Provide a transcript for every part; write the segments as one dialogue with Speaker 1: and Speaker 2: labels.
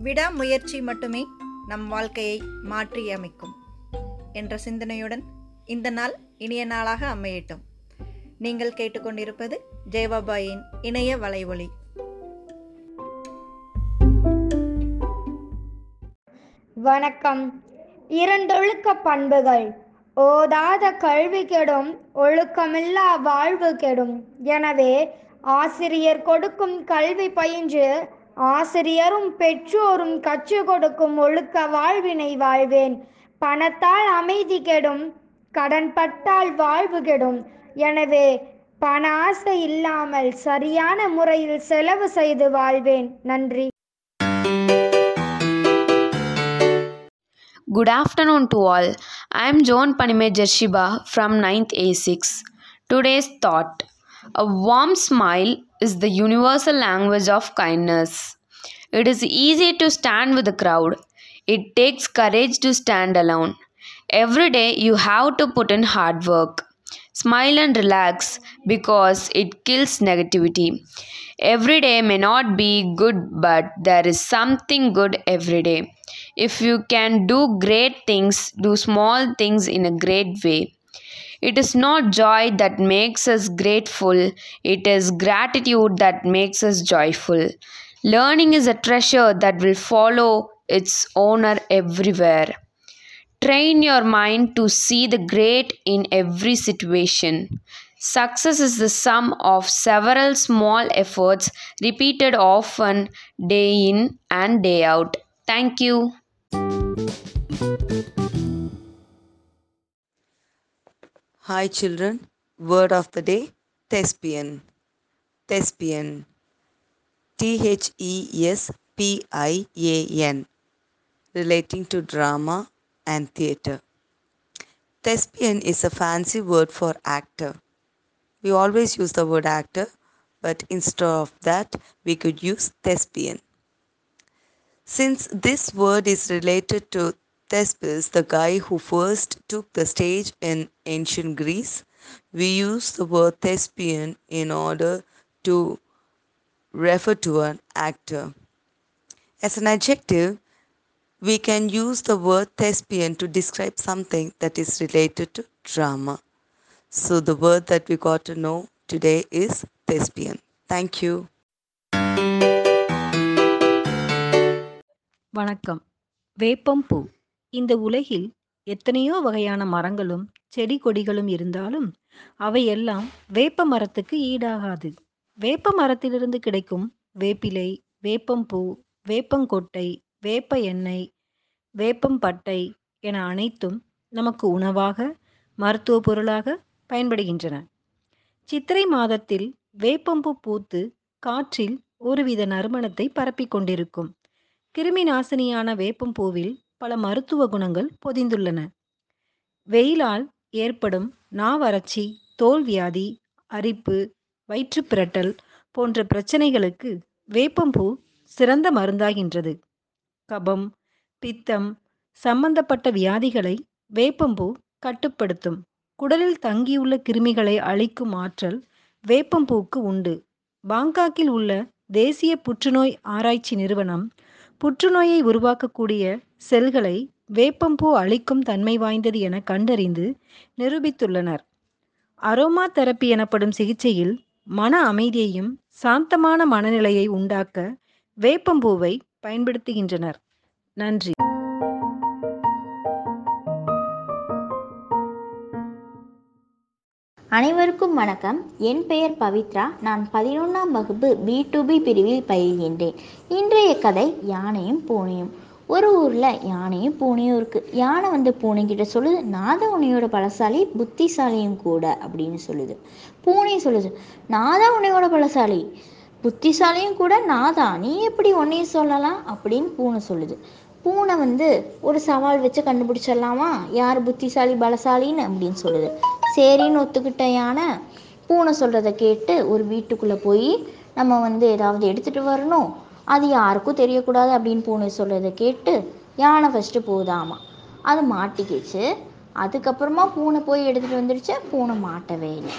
Speaker 1: விடாமுயற்சி மட்டுமே நம் வாழ்க்கையை மாற்றியமைக்கும் என்ற சிந்தனையுடன் இந்த நாள் இனிய நாளாக அமையட்டும் நீங்கள் கேட்டுக்கொண்டிருப்பது ஜெயபாபாயின் இணைய வலைவொலி
Speaker 2: வணக்கம் இரண்டொழுக்க பண்புகள் ஓதாத கல்வி கெடும் ஒழுக்கமில்லா வாழ்வு கெடும் எனவே ஆசிரியர் கொடுக்கும் கல்வி பயின்று ஆசிரியரும் பெற்றோரும் கற்றுக் கொடுக்கும் ஒழுக்க வாழ்வினை வாழ்வேன் பணத்தால் அமைதி கெடும் கடன்பட்டால் வாழ்வு கெடும் எனவே பண ஆசை இல்லாமல் சரியான முறையில் செலவு செய்து வாழ்வேன் நன்றி
Speaker 3: Good afternoon to all. I am Joan Panime Jershiba from 9th A6. Today's thought A warm smile is the universal language of kindness. It is easy to stand with the crowd. It takes courage to stand alone. Every day you have to put in hard work. Smile and relax because it kills negativity. Every day may not be good, but there is something good every day. If you can do great things, do small things in a great way. It is not joy that makes us grateful, it is gratitude that makes us joyful. Learning is a treasure that will follow its owner everywhere. Train your mind to see the great in every situation. Success is the sum of several small efforts repeated often, day in and day out. Thank you.
Speaker 4: Hi children, word of the day thespian. Thespian. T H E S P I A N. Relating to drama and theatre. Thespian is a fancy word for actor. We always use the word actor, but instead of that, we could use thespian. Since this word is related to Thespis, the guy who first took the stage in ancient Greece, we use the word thespian in order to refer to an actor. As an adjective, we can use the word thespian to describe something that is related to drama. So, the word that we got to know today is thespian. Thank you.
Speaker 5: வணக்கம் வேப்பம்பூ இந்த உலகில் எத்தனையோ வகையான மரங்களும் செடி கொடிகளும் இருந்தாலும் அவையெல்லாம் வேப்ப மரத்துக்கு ஈடாகாது வேப்ப மரத்திலிருந்து கிடைக்கும் வேப்பிலை வேப்பம்பூ வேப்பங்கொட்டை வேப்ப எண்ணெய் வேப்பம்பட்டை என அனைத்தும் நமக்கு உணவாக மருத்துவ பொருளாக பயன்படுகின்றன சித்திரை மாதத்தில் வேப்பம்பூ பூத்து காற்றில் ஒருவித நறுமணத்தை பரப்பிக் கொண்டிருக்கும் கிருமி நாசினியான வேப்பம்பூவில் பல மருத்துவ குணங்கள் பொதிந்துள்ளன வெயிலால் ஏற்படும் நாவறட்சி தோல் வியாதி அரிப்பு வயிற்றுப்பிரட்டல் போன்ற பிரச்சனைகளுக்கு வேப்பம்பூ சிறந்த மருந்தாகின்றது கபம் பித்தம் சம்பந்தப்பட்ட வியாதிகளை வேப்பம்பூ கட்டுப்படுத்தும் குடலில் தங்கியுள்ள கிருமிகளை அழிக்கும் ஆற்றல் வேப்பம்பூக்கு உண்டு பாங்காக்கில் உள்ள தேசிய புற்றுநோய் ஆராய்ச்சி நிறுவனம் புற்றுநோயை உருவாக்கக்கூடிய செல்களை வேப்பம்பூ அழிக்கும் தன்மை வாய்ந்தது என கண்டறிந்து நிரூபித்துள்ளனர் அரோமா தெரப்பி எனப்படும் சிகிச்சையில் மன அமைதியையும் சாந்தமான மனநிலையை உண்டாக்க வேப்பம்பூவை பயன்படுத்துகின்றனர் நன்றி
Speaker 6: அனைவருக்கும் வணக்கம் என் பெயர் பவித்ரா நான் பதினொன்றாம் வகுப்பு பி டு பி பிரிவில் பயில்கின்றேன் இன்றைய கதை யானையும் பூனையும் ஒரு ஊரில் யானையும் பூனையும் இருக்குது யானை வந்து பூனைக்கிட்ட சொல்லுது நான் தான் உன்னையோட பலசாலி புத்திசாலியும் கூட அப்படின்னு சொல்லுது பூனை சொல்லுது நான் தான் உன்னையோட பலசாலி புத்திசாலியும் கூட நான் தான் நீ எப்படி உன்னையும் சொல்லலாம் அப்படின்னு பூனை சொல்லுது பூனை வந்து ஒரு சவால் வச்சு கண்டுபிடிச்சிடலாமா யார் புத்திசாலி பலசாலின்னு அப்படின்னு சொல்லுது சரின்னு ஒத்துக்கிட்ட யானை பூனை சொல்கிறத கேட்டு ஒரு வீட்டுக்குள்ளே போய் நம்ம வந்து ஏதாவது எடுத்துகிட்டு வரணும் அது யாருக்கும் தெரியக்கூடாது அப்படின்னு பூனை சொல்கிறத கேட்டு யானை ஃபஸ்ட்டு போதாமா அது மாட்டிக்கிச்சு அதுக்கப்புறமா பூனை போய் எடுத்துகிட்டு வந்துடுச்சு பூனை மாட்டவே இல்லை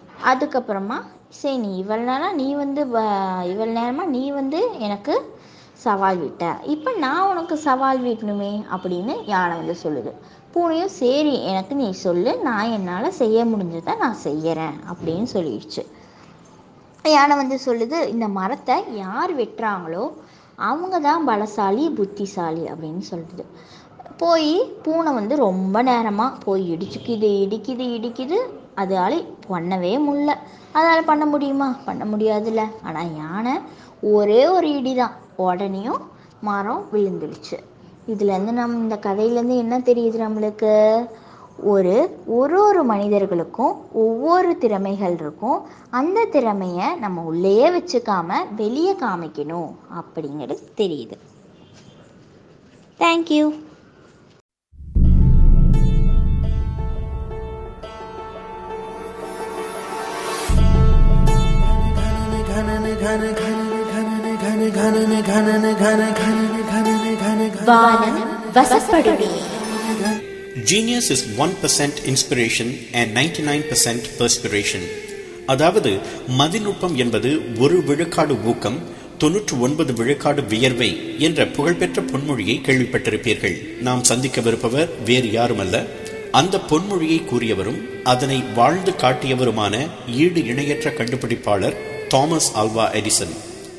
Speaker 6: அதுக்கப்புறமா சரி நீ இவ்வளோ நேரம் நீ வந்து வ- இவ்வளோ நேரமாக நீ வந்து எனக்கு சவால் விட்ட இப்போ நான் உனக்கு சவால் விடணுமே அப்படின்னு யானை வந்து சொல்லுது பூனையும் சரி எனக்கு நீ சொல்லு நான் என்னால் செய்ய முடிஞ்சதை நான் செய்யறேன் அப்படின்னு சொல்லிடுச்சு யானை வந்து சொல்லுது இந்த மரத்தை யார் வெட்டுறாங்களோ அவங்க தான் பலசாலி புத்திசாலி அப்படின்னு சொல்லுது போய் பூனை வந்து ரொம்ப நேரமாக போய் இடிச்சுக்குது இடிக்குது இடிக்குது அதால் பண்ணவே முடியல அதால் பண்ண முடியுமா பண்ண முடியாதுல்ல ஆனால் யானை ஒரே ஒரு இடி தான் உடனேயும் மரம் விழுந்துடுச்சு இதுலேருந்து நம்ம இந்த கதையிலேருந்து என்ன தெரியுது நம்மளுக்கு ஒரு ஒரு ஒரு மனிதர்களுக்கும் ஒவ்வொரு திறமைகள் இருக்கும் அந்த திறமையை நம்ம உள்ளேயே வச்சுக்காம வெளியே காமிக்கணும் அப்படிங்கிறது தெரியுது தேங்க்யூ வானம் வசப்படுமே
Speaker 7: Genius is 1% inspiration and 99% perspiration. அதாவது மதிநுட்பம் என்பது ஒரு விழுக்காடு ஊக்கம் தொன்னூற்று ஒன்பது விழுக்காடு வியர்வை என்ற புகழ்பெற்ற பொன்மொழியை கேள்விப்பட்டிருப்பீர்கள் நாம் சந்திக்கவிருப்பவர் வேறு யாருமல்ல அந்த பொன்மொழியை கூறியவரும் அதனை வாழ்ந்து காட்டியவருமான ஈடு இணையற்ற கண்டுபிடிப்பாளர் தாமஸ் ஆல்வா எடிசன்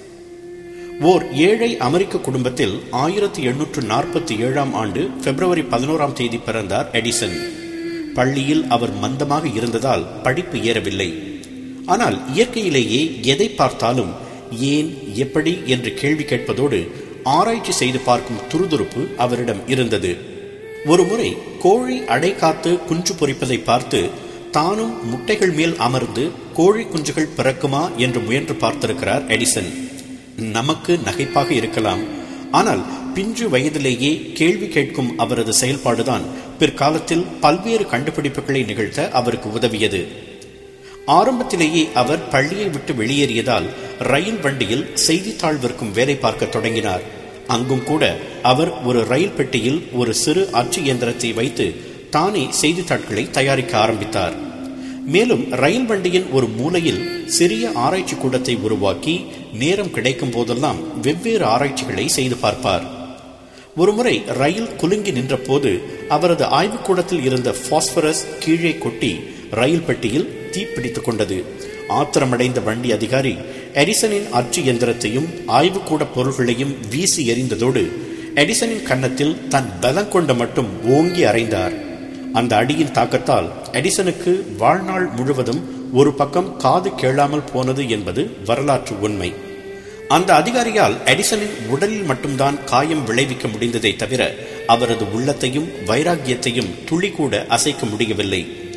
Speaker 7: ஓர் ஏழை அமெரிக்க குடும்பத்தில் ஆயிரத்தி எண்ணூற்று நாற்பத்தி ஏழாம் ஆண்டு பிப்ரவரி பதினோராம் தேதி பிறந்தார் எடிசன் பள்ளியில் அவர் மந்தமாக இருந்ததால் படிப்பு ஏறவில்லை ஆனால் இயற்கையிலேயே எதை பார்த்தாலும் ஏன் எப்படி என்று கேள்வி கேட்பதோடு ஆராய்ச்சி செய்து பார்க்கும் துருதுருப்பு அவரிடம் இருந்தது ஒருமுறை கோழி அடை காத்து குஞ்சு பொறிப்பதை பார்த்து தானும் முட்டைகள் மேல் அமர்ந்து கோழி குஞ்சுகள் பிறக்குமா என்று முயன்று பார்த்திருக்கிறார் எடிசன் நமக்கு நகைப்பாக இருக்கலாம் ஆனால் பிஞ்சு வயதிலேயே கேள்வி கேட்கும் அவரது செயல்பாடுதான் பிற்காலத்தில் பல்வேறு கண்டுபிடிப்புகளை நிகழ்த்த அவருக்கு உதவியது ஆரம்பத்திலேயே அவர் பள்ளியை விட்டு வெளியேறியதால் ரயில் வண்டியில் செய்தித்தாள் விற்கும் வேலை பார்க்க தொடங்கினார் அங்கும் கூட அவர் ஒரு ரயில் பெட்டியில் ஒரு சிறு அச்சு இயந்திரத்தை வைத்து தானே செய்தித்தாட்களை தயாரிக்க ஆரம்பித்தார் மேலும் ரயில் வண்டியின் ஒரு மூலையில் சிறிய ஆராய்ச்சி கூடத்தை உருவாக்கி நேரம் கிடைக்கும் போதெல்லாம் வெவ்வேறு ஆராய்ச்சிகளை செய்து பார்ப்பார் ஒருமுறை ரயில் குலுங்கி நின்றபோது அவரது ஆய்வுக்கூடத்தில் இருந்த பாஸ்பரஸ் கீழே கொட்டி ரயில் பெட்டியில் தீப்பிடித்துக் கொண்டது ஆத்திரமடைந்த வண்டி அதிகாரி எடிசனின் அச்சு எந்திரத்தையும் ஆய்வுக்கூட பொருள்களையும் வீசி எறிந்ததோடு எடிசனின் கன்னத்தில் தன் பலம் கொண்ட மட்டும் ஓங்கி அறைந்தார் அந்த அடியின் தாக்கத்தால் எடிசனுக்கு வாழ்நாள் முழுவதும் ஒரு பக்கம் காது கேளாமல் போனது என்பது வரலாற்று உண்மை அந்த அதிகாரியால் எடிசனின் உடலில் மட்டும்தான் காயம் விளைவிக்க முடிந்ததை தவிர அவரது உள்ளத்தையும் வைராக்கியத்தையும் துளி கூட அசைக்க முடியவில்லை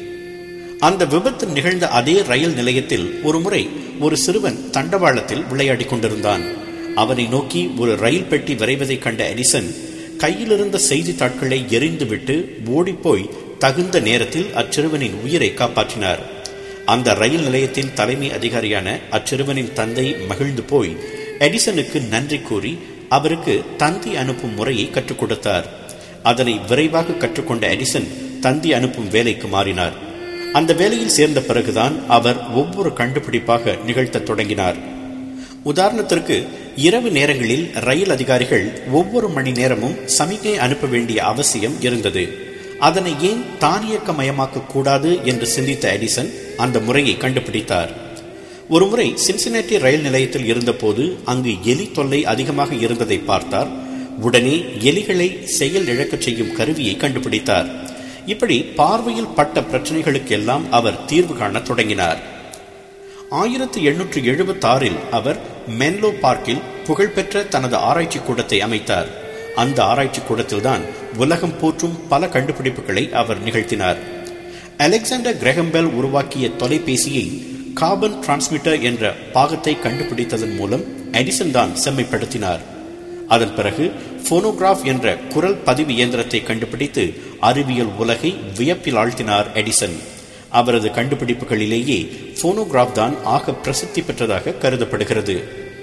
Speaker 7: அந்த விபத்து நிகழ்ந்த அதே ரயில் நிலையத்தில் ஒருமுறை ஒரு சிறுவன் தண்டவாளத்தில் விளையாடிக் கொண்டிருந்தான் அவனை நோக்கி ஒரு ரயில் பெட்டி விரைவதைக் கண்ட எடிசன் கையிலிருந்த செய்தித்தாட்களை எரிந்துவிட்டு ஓடிப்போய் தகுந்த நேரத்தில் அச்சிறுவனின் உயிரை காப்பாற்றினார் அந்த ரயில் நிலையத்தின் தலைமை அதிகாரியான அச்சிறுவனின் தந்தை மகிழ்ந்து போய் எடிசனுக்கு நன்றி கூறி அவருக்கு தந்தி அனுப்பும் முறையை கற்றுக் கொடுத்தார் அதனை விரைவாக கற்றுக்கொண்ட எடிசன் தந்தி அனுப்பும் வேலைக்கு மாறினார் அந்த வேலையில் சேர்ந்த பிறகுதான் அவர் ஒவ்வொரு கண்டுபிடிப்பாக நிகழ்த்தத் தொடங்கினார் உதாரணத்திற்கு இரவு நேரங்களில் ரயில் அதிகாரிகள் ஒவ்வொரு மணி நேரமும் சமிகை அனுப்ப வேண்டிய அவசியம் இருந்தது அதனை ஏன் தானியக்கமயமாக்க கூடாது என்று சிந்தித்த எடிசன் அந்த முறையை கண்டுபிடித்தார் ஒருமுறை சின்சினாட்டி ரயில் நிலையத்தில் இருந்தபோது அங்கு எலி தொல்லை அதிகமாக இருந்ததை பார்த்தார் உடனே எலிகளை செயல் இழக்கச் செய்யும் கருவியை கண்டுபிடித்தார் இப்படி பார்வையில் பட்ட பிரச்சனைகளுக்கெல்லாம் அவர் தீர்வு காணத் தொடங்கினார் ஆயிரத்தி எண்ணூற்று எழுபத்தாறில் அவர் மென்லோ பார்க்கில் புகழ்பெற்ற தனது ஆராய்ச்சி கூடத்தை அமைத்தார் அந்த ஆராய்ச்சி கூடத்தில்தான் உலகம் போற்றும் பல கண்டுபிடிப்புகளை அவர் நிகழ்த்தினார் அலெக்சாண்டர் கிரகம்பெல் உருவாக்கிய தொலைபேசியை கார்பன் டிரான்ஸ்மிட்டர் என்ற பாகத்தை கண்டுபிடித்ததன் மூலம் எடிசன் தான் செம்மைப்படுத்தினார் அதன் பிறகு போனோகிராஃப் என்ற குரல் பதிவு இயந்திரத்தை கண்டுபிடித்து அறிவியல் உலகை வியப்பில் ஆழ்த்தினார் எடிசன் அவரது கண்டுபிடிப்புகளிலேயே போனோகிராஃப் தான் ஆக பிரசித்தி பெற்றதாக கருதப்படுகிறது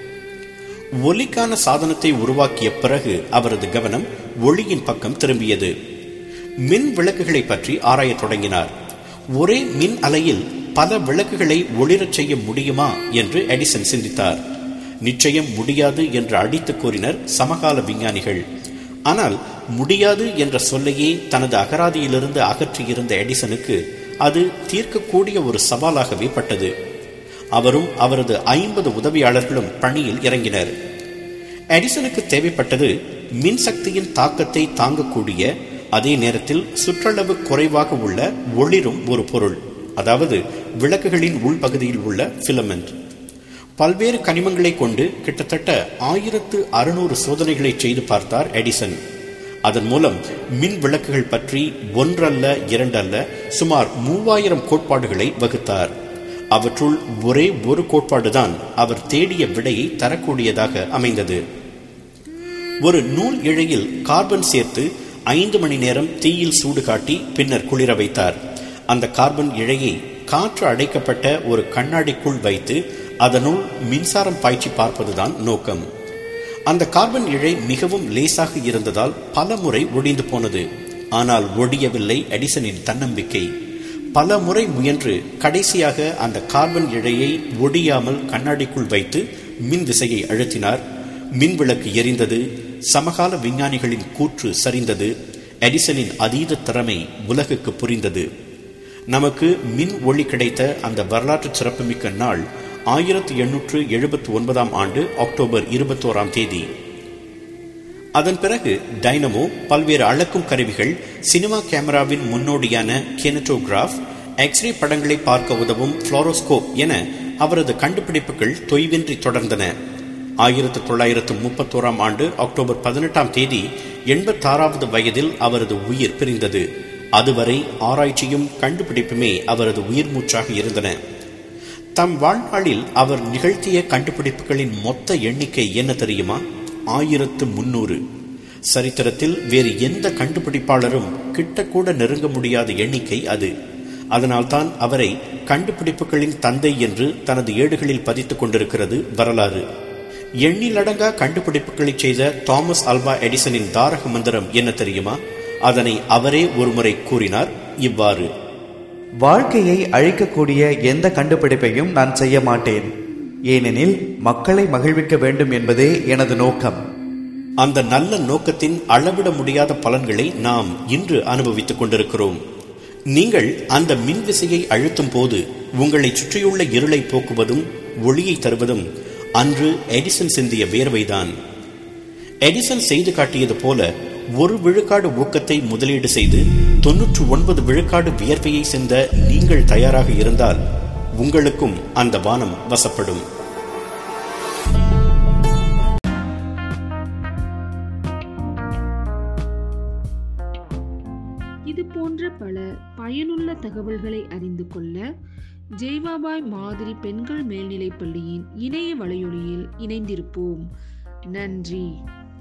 Speaker 7: ஒலிக்கான சாதனத்தை உருவாக்கிய பிறகு அவரது கவனம் ஒளியின் பக்கம் திரும்பியது மின் விளக்குகளை பற்றி ஆராயத் தொடங்கினார் ஒரே மின் அலையில் பல விளக்குகளை ஒளிரச் செய்ய முடியுமா என்று எடிசன் சிந்தித்தார் நிச்சயம் முடியாது என்று அடித்து கூறினர் சமகால விஞ்ஞானிகள் ஆனால் முடியாது என்ற சொல்லையே தனது அகராதியிலிருந்து அகற்றியிருந்த எடிசனுக்கு அது தீர்க்கக்கூடிய ஒரு சவாலாகவே பட்டது அவரும் அவரது ஐம்பது உதவியாளர்களும் பணியில் இறங்கினர் எடிசனுக்கு தேவைப்பட்டது மின்சக்தியின் தாக்கத்தை தாங்கக்கூடிய அதே நேரத்தில் சுற்றளவு குறைவாக உள்ள ஒளிரும் ஒரு பொருள் அதாவது விளக்குகளின் உள்பகுதியில் உள்ள ஃபிலமெண்ட் பல்வேறு கனிமங்களை கொண்டு கிட்டத்தட்ட ஆயிரத்து அறுநூறு சோதனைகளை செய்து பார்த்தார் எடிசன் அதன் மூலம் மின் விளக்குகள் பற்றி ஒன்றல்ல இரண்டல்ல சுமார் மூவாயிரம் கோட்பாடுகளை வகுத்தார் அவற்றுள் ஒரே ஒரு கோட்பாடுதான் அவர் தேடிய விடையை தரக்கூடியதாக அமைந்தது ஒரு நூல் இழையில் கார்பன் சேர்த்து ஐந்து மணி நேரம் தீயில் சூடு காட்டி பின்னர் குளிர வைத்தார் அந்த கார்பன் இழையை காற்று அடைக்கப்பட்ட ஒரு கண்ணாடிக்குள் வைத்து அதனுள் மின்சாரம் பாய்ச்சி பார்ப்பதுதான் நோக்கம் அந்த கார்பன் இழை மிகவும் லேசாக இருந்ததால் பல முறை ஒடிந்து போனது ஆனால் ஒடியவில்லை எடிசனின் தன்னம்பிக்கை பல முறை முயன்று கடைசியாக அந்த கார்பன் இழையை ஒடியாமல் கண்ணாடிக்குள் வைத்து மின் விசையை அழுத்தினார் மின் விளக்கு எரிந்தது சமகால விஞ்ஞானிகளின் கூற்று சரிந்தது எடிசனின் அதீத திறமை உலகுக்கு புரிந்தது நமக்கு மின் ஒளி கிடைத்த அந்த வரலாற்று சிறப்புமிக்க நாள் ஆயிரத்தி எண்ணூற்று எழுபத்தி ஒன்பதாம் ஆண்டு அக்டோபர் இருபத்தோராம் தேதி அதன் பிறகு டைனமோ பல்வேறு அளக்கும் கருவிகள் சினிமா கேமராவின் முன்னோடியான கெனட்டோகிராஃப் எக்ஸ்ரே படங்களை பார்க்க உதவும் புளோரோஸ்கோப் என அவரது கண்டுபிடிப்புகள் தொய்வின்றி தொடர்ந்தன ஆயிரத்து தொள்ளாயிரத்து முப்பத்தோராம் ஆண்டு அக்டோபர் பதினெட்டாம் தேதி எண்பத்தாறாவது வயதில் அவரது உயிர் பிரிந்தது அதுவரை ஆராய்ச்சியும் கண்டுபிடிப்புமே அவரது உயிர் மூச்சாக இருந்தன தம் வாழ்நாளில் அவர் நிகழ்த்திய கண்டுபிடிப்புகளின் மொத்த எண்ணிக்கை என்ன தெரியுமா ஆயிரத்து முன்னூறு சரித்திரத்தில் வேறு எந்த கண்டுபிடிப்பாளரும் கிட்டக்கூட நெருங்க முடியாத எண்ணிக்கை அது அதனால்தான் அவரை கண்டுபிடிப்புகளின் தந்தை என்று தனது ஏடுகளில் பதித்துக் கொண்டிருக்கிறது வரலாறு எண்ணிலடங்கா கண்டுபிடிப்புகளை செய்த தாமஸ் அல்வா எடிசனின் தாரக மந்திரம் என்ன தெரியுமா அதனை அவரே ஒருமுறை கூறினார் இவ்வாறு
Speaker 8: வாழ்க்கையை அழிக்கக்கூடிய எந்த கண்டுபிடிப்பையும் நான் செய்ய மாட்டேன் ஏனெனில் மக்களை மகிழ்விக்க வேண்டும் என்பதே எனது நோக்கம்
Speaker 7: அந்த நல்ல நோக்கத்தின் அளவிட முடியாத பலன்களை நாம் இன்று அனுபவித்துக் கொண்டிருக்கிறோம் நீங்கள் அந்த மின் விசையை அழுத்தும் போது உங்களை சுற்றியுள்ள இருளை போக்குவதும் ஒளியை தருவதும் அன்று எடிசன் சிந்திய வேர்வைதான் எடிசன் செய்து காட்டியது போல ஒரு விழுக்காடு ஊக்கத்தை முதலீடு செய்து தொன்னூற்று ஒன்பது விழுக்காடு வியர்வையை சிந்த நீங்கள் தயாராக இருந்தால் உங்களுக்கும் அந்த வானம் வசப்படும்
Speaker 9: இது போன்ற பல பயனுள்ள தகவல்களை அறிந்து கொள்ள ஜெய்வாபாய் மாதிரி பெண்கள் மேல்நிலைப் பள்ளியின் இணைய வலையொலியில் இணைந்திருப்போம் நன்றி